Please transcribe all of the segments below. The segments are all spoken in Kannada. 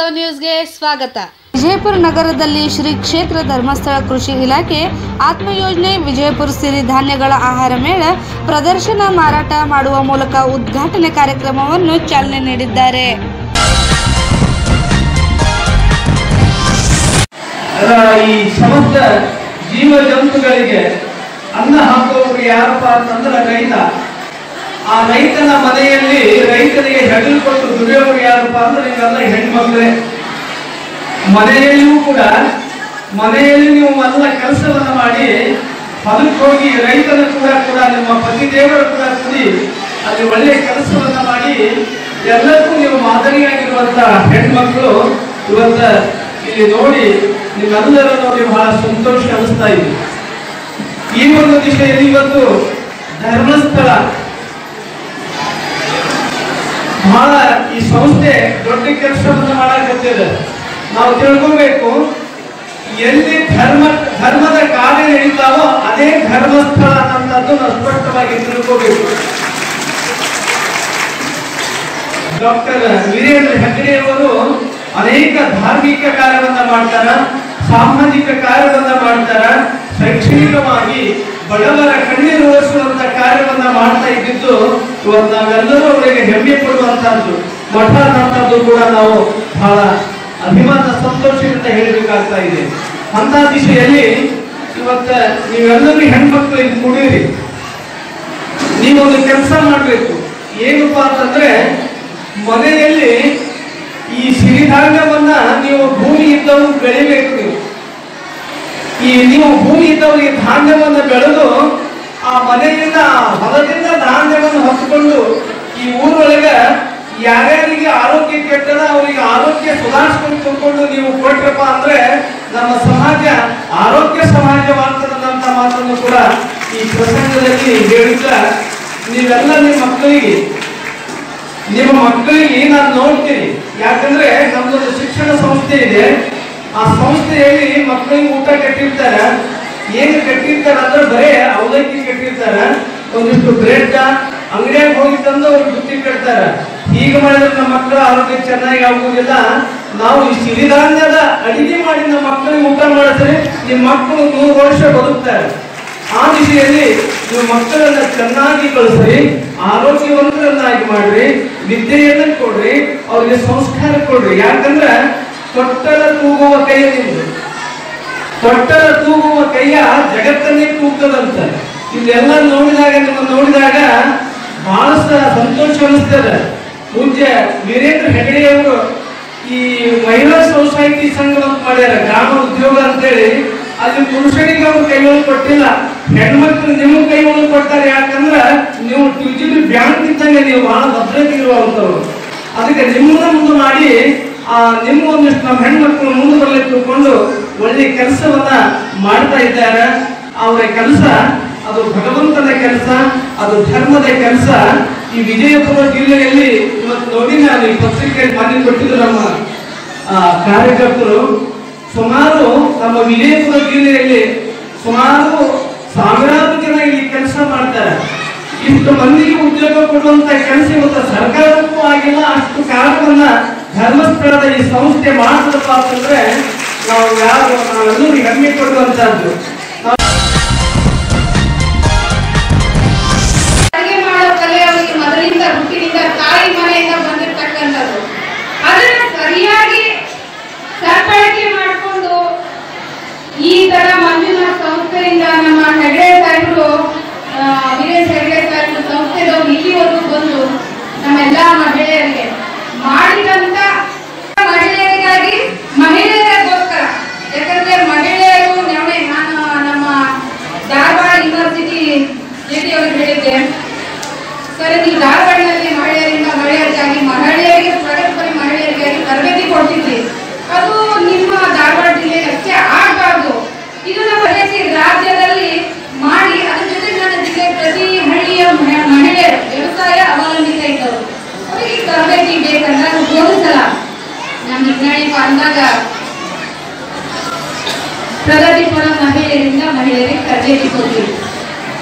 ವಾಸ್ತವ ನ್ಯೂಸ್ಗೆ ಸ್ವಾಗತ ವಿಜಯಪುರ ನಗರದಲ್ಲಿ ಶ್ರೀ ಕ್ಷೇತ್ರ ಧರ್ಮಸ್ಥಳ ಕೃಷಿ ಇಲಾಖೆ ಆತ್ಮಯೋಜನೆ ವಿಜಯಪುರ ಸಿರಿಧಾನ್ಯಗಳ ಆಹಾರ ಮೇಳ ಪ್ರದರ್ಶನ ಮಾರಾಟ ಮಾಡುವ ಮೂಲಕ ಉದ್ಘಾಟನೆ ಕಾರ್ಯಕ್ರಮವನ್ನು ಚಾಲನೆ ನೀಡಿದ್ದಾರೆ ಅದರ ಈ ಸಮಸ್ತ ಜೀವ ಜಂತುಗಳಿಗೆ ಅನ್ನ ಹಾಕುವವರು ಯಾರಪ್ಪ ಅಂತಂದ್ರೆ ರೈತ ಆ ರೈತನ ಮನೆಯಲ್ಲಿ ರೈತನಿಗೆ ಹೆಗಲು ಕೊಟ್ಟು ದುಡಿಯೋರು ಯಾರಪ್ಪ ಅಂದ್ರೆ ನೀವೆಲ್ಲ ಹೆಣ್ಮಕ್ಳೇ ಮನೆಯಲ್ಲಿಯೂ ಕೂಡ ಮನೆಯಲ್ಲಿ ನೀವು ಎಲ್ಲ ಕೆಲಸವನ್ನ ಮಾಡಿ ಹೊಲಕ್ಕೆ ಹೋಗಿ ರೈತನ ಕೂಡ ಕೂಡ ನಿಮ್ಮ ಪತಿ ದೇವರು ಕೂಡ ಕೂಡಿ ಅಲ್ಲಿ ಒಳ್ಳೆ ಕೆಲಸವನ್ನ ಮಾಡಿ ಎಲ್ಲರಿಗೂ ನೀವು ಮಾದರಿಯಾಗಿರುವಂತ ಹೆಣ್ಮಕ್ಳು ಇವತ್ತ ಇಲ್ಲಿ ನೋಡಿ ನಿಮ್ಮೆಲ್ಲರ ನೋಡಿ ಬಹಳ ಸಂತೋಷ ಅನಿಸ್ತಾ ಇದೆ ಈ ಒಂದು ದಿಶೆಯಲ್ಲಿ ಇವತ್ತು ಧರ್ಮಸ್ಥಳ ಬಹಳ ಈ ಸಂಸ್ಥೆ ದೊಡ್ಡ ಕೆಲಸವನ್ನು ಮಾಡಕತ್ತಿದೆ ನಾವು ತಿಳ್ಕೊಬೇಕು ಎಲ್ಲಿ ಧರ್ಮ ಧರ್ಮದ ಕಾರ್ಯ ನಡೀತಾವೋ ಅದೇ ಧರ್ಮಸ್ಥಳ ಅನ್ನೋದು ನಾವು ಸ್ಪಷ್ಟವಾಗಿ ತಿಳ್ಕೋಬೇಕು ಡಾಕ್ಟರ್ ವೀರೇಂದ್ರ ಹೆಗ್ಗಡೆಯವರು ಅನೇಕ ಧಾರ್ಮಿಕ ಕಾರ್ಯವನ್ನ ಮಾಡ್ತಾರ ಸಾಮಾಜಿಕ ಕಾರ್ಯವನ್ನ ಮಾಡ್ತಾರ ಶೈಕ್ಷಣಿಕವಾಗಿ ಬಡವರ ಕಣ್ಣೀರು ಒರೆಸುವಂತ ಕಾರ್ಯವನ್ನ ಮಾಡ್ತಾ ಇದ್ದಿದ್ದು ಇವತ್ತು ನಾವೆಲ್ಲರೂ ಅವರಿಗೆ ಹೆಮ್ಮೆ ಪಡುವಂತಹದ್ದು ಮಠ ಅನ್ನೋಂಥದ್ದು ಕೂಡ ನಾವು ಬಹಳ ಅಭಿಮಾನ ಸಂತೋಷದಿಂದ ಹೇಳಬೇಕಾಗ್ತಾ ಇದೆ ಅಂತ ದಿಶೆಯಲ್ಲಿ ಇವತ್ತ ನೀವೆಲ್ಲರೂ ಹೆಣ್ಮಕ್ಳು ಇದು ಕುಡಿಯಿರಿ ನೀವೊಂದು ಕೆಲಸ ಮಾಡಬೇಕು ಏನಪ್ಪ ಅಂತಂದ್ರೆ ಮನೆಯಲ್ಲಿ ಈ ಸಿರಿಧಾನ್ಯವನ್ನ ನೀವು ಭೂಮಿ ಇದ್ದವರು ಬೆಳಿಬೇಕು ನೀವು ಈ ನೀವು ಭೂಮಿ ಇದ್ದವರಿಗೆ ಧಾನ್ಯವನ್ನ ಬೆಳೆದು ಆ ಮನೆಯಿಂದ ಆ ಹೊಲದಿಂದ ಧಾನ್ಯವನ್ನು ಹೊತ್ಕೊಂಡು ಈ ಊರೊಳಗ ಯಾರ್ಯಾರಿಗೆ ಆರೋಗ್ಯ ಕೆಟ್ಟದ ಅವರಿಗೆ ಆರೋಗ್ಯ ಸುಧಾರಿಸ್ಕೊಂಡು ತಿಳ್ಕೊಂಡು ನೀವು ಕೊಟ್ರಪ್ಪ ಅಂದ್ರೆ ನಮ್ಮ ಸಮಾಜ ಆರೋಗ್ಯ ಸಮಾಜವಾಗ್ತದಂತ ಮಾತನ್ನು ಕೂಡ ಈ ಪ್ರಸಂಗದಲ್ಲಿ ಹೇಳಿದ್ದ ನೀವೆಲ್ಲ ನಿಮ್ಮ ಮಕ್ಕಳಿಗೆ ನಿಮ್ಮ ಮಕ್ಕಳಿಗೆ ನಾನು ನೋಡ್ತೀನಿ ಯಾಕಂದ್ರೆ ನಮ್ದೊಂದು ಶಿಕ್ಷಣ ಸಂಸ್ಥೆ ಇದೆ ಆ ಸಂಸ್ಥೆಯಲ್ಲಿ ಮಕ್ಕಳಿಗೆ ಊಟ ಕಟ್ಟಿರ್ತಾರೆ ಏನು ಕಟ್ಟಿರ್ತಾರ ಅಂದ್ರೆ ಬರೇ ಅವಲಕ್ಕಿ ಕಟ್ಟಿರ್ತಾರ ಒಂದಿಷ್ಟು ಬ್ರೆಡ್ ಅಂಗಡಿಯಾಗ ಹೋಗಿ ತಂದು ಅವ್ರಿಗೆ ಬುತ್ತಿ ಕಟ್ತಾರ ಹೀಗೆ ಮಾಡಿದ್ರೆ ನಮ್ಮ ಮಕ್ಕಳ ಆರೋಗ್ಯ ಚೆನ್ನಾಗಿ ಆಗುವುದಿಲ್ಲ ನಾವು ಈ ಸಿರಿಧಾನ್ಯದ ಅಡಿಗೆ ಮಾಡಿ ನಮ್ಮ ಮಕ್ಕಳಿಗೆ ಊಟ ಮಾಡಿದ್ರೆ ನಿಮ್ಮ ಮಕ್ಕಳು ನೂರು ವರ್ಷ ಬದುಕ್ತಾರೆ ಆ ದಿಶೆಯಲ್ಲಿ ನೀವು ಮಕ್ಕಳನ್ನ ಚೆನ್ನಾಗಿ ಕಳಿಸ್ರಿ ಆರೋಗ್ಯವಂತರನ್ನಾಗಿ ಮಾಡ್ರಿ ವಿದ್ಯೆಯನ್ನ ಕೊಡ್ರಿ ಅವ್ರಿಗೆ ಸಂಸ್ಕಾರ ಕೊಡ್ರಿ ಯಾಕಂದ್ರೆ ತೊಟ್ಟಲ ತೂಗುವ ಕೈ ನಿಮ್ದು ತೊಟ್ಟಲ ತೂಗುವ ಕೈಯ ಜಗತ್ತನ್ನೇ ತೂಗ್ತದಂತ ಇಲ್ಲೆಲ್ಲ ನೋಡಿದಾಗ ನಿಮ್ಮ ನೋಡಿದಾಗ ಬಹಳ ಸ- ಸಂತೋಷ ಅನಿಸ್ತದೆ ಪೂಜ್ಯ ವೀರೇಂದ್ರ ಹೆಗಡೆಯವರು ಈ ಮಹಿಳಾ ಸೊಸೈಟಿ ಸಂಘ ಅಂತ ಮಾಡ್ಯಾರ ಗ್ರಾಮ ಉದ್ಯೋಗ ಅಂತೇಳಿ ಅಲ್ಲಿ ಪುರುಷರಿಗೆ ಅವ್ರು ಕೈಗಳು ಕೊಟ್ಟಿಲ್ಲ ಹೆಣ್ಮಕ್ಳು ನಿಮ್ಮ ಕೈಗಳು ಕೊಡ್ತಾರೆ ಯಾಕಂದ್ರ ನೀವು ಡಿಜಿಟಲ್ ಬ್ಯಾಂಕ್ ಇದ್ದಂಗೆ ನೀವು ಬಹಳ ಭದ್ರತೆ ಇರುವಂತವ್ರು ಅದಕ್ಕೆ ನಿಮ್ಮನ್ನ ಮುಂದೆ ಮಾಡಿ ಆ ನಿಮ್ಮ ಒಂದಿಷ್ಟು ನಮ್ಮ ಹೆಣ್ಮಕ್ಳು ಮುಂದೆ ಬರಲಿಕ್ಕೆ ತಿಳ್ಕೊಂಡು ಒಳ್ಳೆ ಕೆಲಸವನ್ನ ಮಾಡ್ತಾ ಇದ್ದಾರೆ ಅವರ ಕೆಲಸ ಅದು ಭಗವಂತನ ಕೆಲಸ ಅದು ಧರ್ಮದ ಕೆಲಸ ಈ ವಿಜಯಪುರ ಜಿಲ್ಲೆಯಲ್ಲಿ ಇವತ್ತು ನೋಡಿ ನಾನು ಈ ಪತ್ರಿಕೆಯಲ್ಲಿ ಮಾನ್ಯ ಕೊಟ್ಟಿದ್ದು ನಮ್ಮ ಆ, ಕಾರ್ಯಕರ್ತರು ಸುಮಾರು ನಮ್ಮ ವಿಜಯಪುರ ಜಿಲ್ಲೆಯಲ್ಲಿ ಸುಮಾರು ಸಾವಿರಾರು ಜನ ಇಲ್ಲಿ ಕೆಲಸ ಮಾಡ್ತಾರೆ ಇಷ್ಟು ಮಂದಿಗೆ ಉದ್ಯೋಗ ಕೊಡುವಂತ ಕೆಲಸ ಇವತ್ತು ಸರ್ಕಾರಕ್ಕೂ ಆಗಿಲ್ಲ ಅಷ್ಟು ಕಾರ್ಯವನ್ನ ಧರ್ಮಸ್ಥಳದ ಈ ಸಂಸ್ಥೆ ಮಾಡ್ತದಪ್ಪ ಅಂತಂದ್ರೆ ನಾವು ಯಾರು ನಾವೆಲ್ಲರೂ ಹೆಮ್ಮೆ ಪಡುವಂತಹದ್ದು ಅಡುಗೆ ಮಾಡೋ ಕಲೆ ಅವರಿಗೆ ಮೊದಲಿಂದ ಹುಟ್ಟಿನಿಂದ ತಾಯಿ ಮನೆಯಿಂದ ಬಂದಿರತಕ್ಕಂಥದ್ದು ಅದನ್ನ ಸರಿಯಾಗಿ ಸದ್ಬಳಕೆ ಮಾಡಿಕೊಂಡು ಈ ತರ ಮಂಜುನಾಥ್ ಸಂಸ್ಥೆಯಿಂದ ನಮ್ಮ ಹೆಗಡೆ ಸಾಹೇಬರು ಆ, ವೀರೇಶ್ ಹೆಗಡೆ ಸಾಹೇಬರು ಸಂಸ್ಥೆದವ್ರು ಇಲ್ಲಿವರೆಗೂ ಬಂದು ನಮ್ಮೆಲ್ಲ ಮಹಿಳೆಯರಿಗೆ ಮಾಡಿದಂತ ಮಹಿಳೆಯರಿಗಾಗಿ ಮಹಿಳೆಯರಿಗೋಸ್ಕರ ಯಾಕಂದ್ರೆ ಮಹಿಳೆಯರು ನಮ್ಮನೆ ನಾನು ನಮ್ಮ ಧಾರವಾಡ ಯೂನಿವರ್ಸಿಟಿ ಜೆಟಿ ಅವ್ರಿಗೆ ಹೇಳಿದ್ದೆ ಸರ್ ನೀವು ಧಾರವಾಡದಲ್ಲಿ ಮಹಿಳೆಯರಿಂದ ಮಹಿಳೆಯರಿಗಾಗಿ ಮಹಿಳೆಯರಿಗೆ ಪ್ರಗತಿಪರ ಮಹಿಳೆಯರಿಗಾಗಿ ತರಬೇತಿ ಕೊಡ್ತಿದ್ವಿ ಅದು ನಿಮ್ಮ ಧಾರವಾಡ ಜಿಲ್ಲೆಯಲ್ಲಿ ಅಷ್ಟೇ ಆಗಬಾರ್ದು ಇದು ನಮ್ಮ ಪ್ರದೇಶ ರಾಜ್ಯದಲ್ಲಿ ಮಾಡಿ ಅದ್ರ ಜೊತೆ ನನ್ನ ಜಿಲ್ಲೆ ಪ್ರತಿ ಹಳ್ಳಿಯ ಮಹಿ- ಮಹಿಳೆಯರು ವ್ಯವಸಾಯ ಅವಲಂಬಿತ ಇದ್ದವರು ಅವರಿಗೆ ತರಬೇತಿ ಬೇಕಂದಾಗ ಹೋದ ಸಲ ನಮ್ಮ ವಿಜ್ಞಾನಿ ಅಂದಾಗ ಪ್ರಗತಿಪರ ಮಹಿಳೆಯರಿಂದ ಮಹಿಳೆಯರಿಗೆ ತರಬೇತಿ ಕೊಡ್ತೀವಿ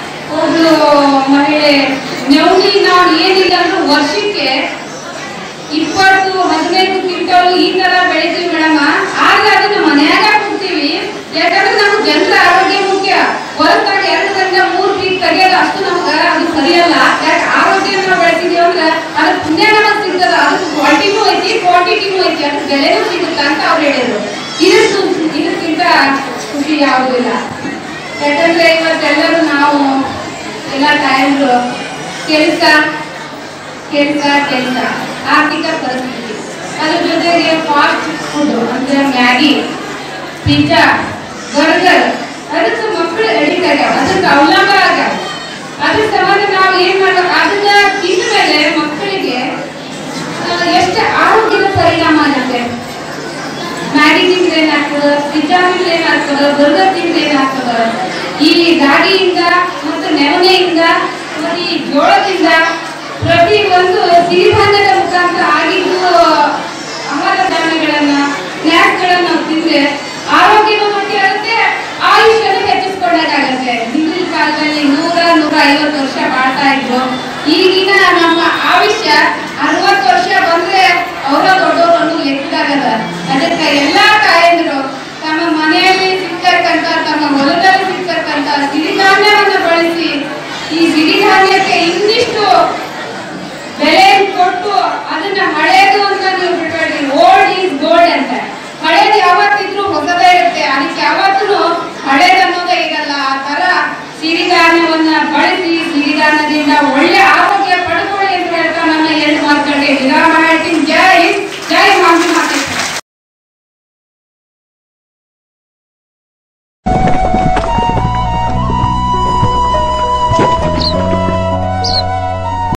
ಒಬ್ಳು ಮಹಿಳೆ ನವನಿ ನಾವು ಏನಿಲ್ಲ ಅಂದ್ರೆ ವರ್ಷಕ್ಕೆ ಇಪ್ಪತ್ತು ಹದಿನೈದು ಕ್ವಿಂಟಲ್ ಈ ತರ ಬೆಳಿತೀವಿ ಮೇಡಮ್ ಆದ್ರೆ ಅದನ್ನ ಮನ್ಯಾಗ ಕೊಡ್ತೀವಿ ಯಾಕಂದ್ರೆ ನಮ್ಗೆ ಜನರ ಆರೋಗ್ಯ ಮುಖ್ಯ ಹೊರತಾಗ ಎರಡರಿಂದ ಮೂರ್ ಪೀಕ್ ತೆಗಿಯೋದು ಅಷ್ಟು ನಮ್ಗೆ ಅದು ಸರಿಯಲ್ಲ ಯಾಕೆ ಆರೋಗ್ಯ ನಾವು ಬೆಳೆಸಿದೀವಿ ಅಂದ್ರೆ ಅದ್ರ ಪುಣ್ಯ ನಮಗೆ ಸಿಗ್ತದ ಅದಕ್ಕೆ ಕ್ವಾಲಿಟಿನೂ ಐತಿ ಕ್ವಾಂಟಿಟಿನೂ ಐತಿ ಅದ್ರ ಬೆಲೆನೂ ಸಿಗುತ್ತೆ ಅಂತ ಅವ್ರು ಹೇಳಿದ್ರು ಇದಕ್ಕೆ ಇದಕ್ಕಿಂತ ಖುಷಿ ಯಾವುದೂ ಇಲ್ಲ ಯಾಕಂದ್ರೆ ಇವತ್ತೆಲ್ಲರೂ ನಾವು ಎಲ್ಲ ಟೈಮ್ರು ಕೆಲಸ ಕೆಲಸ ಕೆಲಸ ಆರ್ಥಿಕ ಪರಿಸ್ಥಿತಿ ಅದ್ರ ಜೊತೆಗೆ ಫಾಸ್ಟ್ ಫುಡ್ ಅಂದ್ರೆ ಮ್ಯಾಗಿ ಪಿಜ್ಜಾ ಬರ್ಗರ್ ಅದಕ್ಕೆ ಮಕ್ಕಳು ಅಡಿಕ್ಟ್ ಆಗ್ಯಾವ ಅದಕ್ಕೆ ಅವಲಂಬ ಆಗ್ಯಾವ ಅದ್ರ ಸಂಬಂಧ ನಾವು ಏನ್ ಮಾಡ್ಬೇಕು ಅದನ್ನ ತಿಂದ ಮೇಲೆ ಮಕ್ಕಳಿಗೆ ಆ, ಎಷ್ಟು ಆರೋಗ್ಯದ ಪರಿಣಾಮ ಆಗುತ್ತೆ ಮ್ಯಾಗಿ ತಿಂದ್ರೆ ಏನಾಗ್ತದೆ ಪಿಜ್ಜಾ ತಿಂದ್ರೆ ಏನಾಗ್ತದೆ ಬರ್ಗರ್ ತಿಂದ್ರೆ ಏನಾಗ್ತದೆ ಈ ಗಾಡಿಯಿಂದ ಮತ್ತು ನೆವನೆಯಿಂದ ಮತ್ತು ಈ ಜೋಳದಿಂದ ಪ್ರತಿ ಒಂದು ಸಿರಿಧಾನ್ಯದ ಮುಖಾಂತರ ಆಗಿದ್ದು ಆಹಾರ ಧಾನ್ಯಗಳನ್ನ ಸ್ನ್ಯಾಕ್ಸ್ಗಳನ್ನ ನಾವು ತಿಂದ್ರೆ ಆರೋಗ್ಯನೂ ಮುಖ್ಯ ಆಗುತ್ತೆ ಆಯುಷ್ಯನೂ ಹೆಚ್ಚಿಸ್ಕೊಂಡಾಗುತ್ತೆ ಹಿಂದಿನ ಕಾಲದಲ್ಲಿ ನೂರ ನೂರ ಐವತ್ತು ವರ್ಷ ಬಾಳ್ತಾ ಇದ್ರು ಈಗಿನ ನಮ್ಮ ಆಯುಷ್ಯ ಅರವತ್ತು ವರ್ಷ ಬಂದ್ರೆ ಅವರ ದೊಡ್ಡವರು ಅನ್ನೋ ಲೆಕ್ಕದಾಗದ ಅದಕ್ಕೆ ಎಲ್ಲಾ ತಾಯಂದಿರು ತಮ್ಮ ಮನೆಯಲ್ಲಿ ಸಿಗ್ತಕ್ಕಂತ ತಮ್ಮ ಹೊಲದಲ್ಲಿ ಸಿಗ್ತಕ್ಕಂತ ಸಿರಿಧಾನ್ಯವನ್ನು ಬಳಸಿ ಈ ಸಿರಿಧಾನ್ಯಕ್ಕೆ ಇನ್ನಿಷ್ಟು ಬೆಲೆ ಕೊಟ್ಟು ಅದನ್ನ ಹಳೇದು ಅಂತ ನೀವು ಬಿಡಬೇಡಿ ಓಲ್ಡ್ ಈಸ್ ಗೋಲ್ಡ್ ಅಂತ ಹಳೇದು ಯಾವತ್ತಿದ್ರೂ ಹೊಸದೇ ಇರುತ್ತೆ ಅದಕ್ಕೆ ಯಾವತ್ತೂ ಹಳೇದು ಅನ್ನೋದೇ ಇರಲ್ಲ ಆ ತರ ಸಿರಿಧಾನ್ಯವನ್ನ ಬಳಸಿ ಸಿರಿಧಾನ್ಯದಿಂದ ಒಳ್ಳೆ ಆರೋಗ್ಯ ಪಡ್ಕೊಳ್ಳಿ ಅಂತ ಹೇಳ್ತಾ ನನ್ನ ಎರಡು ಮಾತುಗಳಿಗೆ ವಿರಾಮ ಹೇಳ್ತೀನಿ ಜೈ ಜೈ ಮಾಂಸ